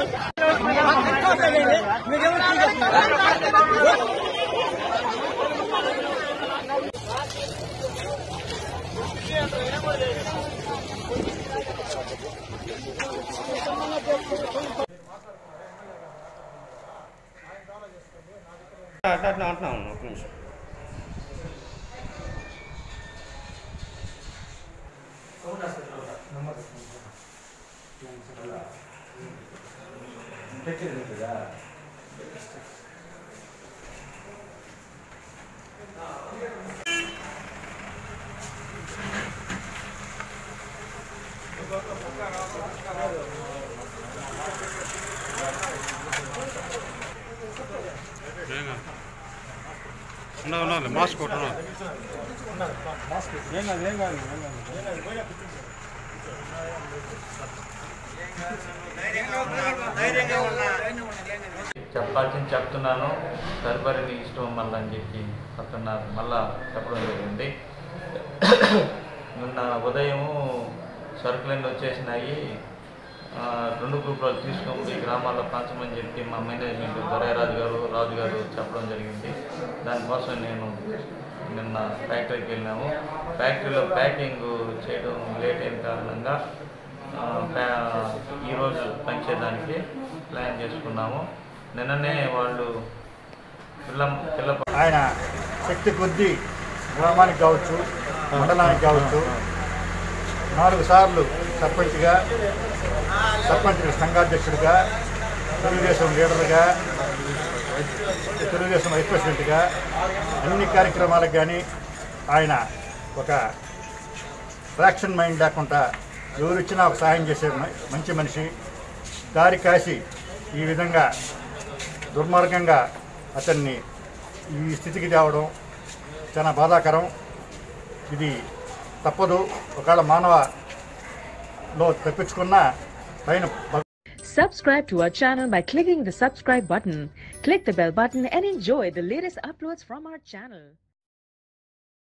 అట్లా అట్లా అంటున్నాను ఒక నిమిషం ఉండాలి ఉండాలి మాస్క్ ఒకటి ఉండాలి చెప్పాల్సింది చెప్తున్నాను తదుపరి నీ ఇష్టం మళ్ళీ అని చెప్పి చెప్తున్నారు మళ్ళా చెప్పడం జరిగింది నిన్న ఉదయము సరుకులన్నీ వచ్చేసినాయి ఆ, రెండు గ్రూపులు తీసుకొని ఈ గ్రామాల్లో పంచమని చెప్పి మా మేనేజ్మెంట్ దొరయరాజు గారు రాజు గారు చెప్పడం జరిగింది దానికోసం నేను నిన్న ఫ్యాక్టరీకి వెళ్ళాము ఫ్యాక్టరీలో ప్యాకింగ్ చేయడం లేట్ అయిన కారణంగా ఆ, ప్యా- ఈరోజు పనిచేయడానికి ప్లాన్ చేసుకున్నాము నిన్ననే వాళ్ళు పిల్ల పిల్ల ఆయన శక్తి కొద్దీ గ్రామానికి కావచ్చు మండలానికి కావచ్చు నాలుగు సార్లు సర్పంచ్గా సర్పంచ్ సంఘాధ్యక్షుడిగా తెలుగుదేశం లీడర్గా తెలుగుదేశం వైస్ ప్రెసిడెంట్గా అన్ని కార్యక్రమాలకు కానీ ఆయన ఒక ఫ్రాక్షన్ మైండ్ లేకుండా ఎవరు ఇచ్చినా ఒక సహాయం చేసే మ- మంచి మనిషి దారి కాసి ఈ విధంగా దుర్మార్గంగా అతన్ని ఈ స్థితికి తేవడం చాలా బాధాకరం ఇది తప్పదు ఒకవేళ మానవలో తప్పించుకున్న పైన భగ- Subscribe to our channel by clicking the subscribe button. Click the bell button and enjoy the latest uploads from our channel.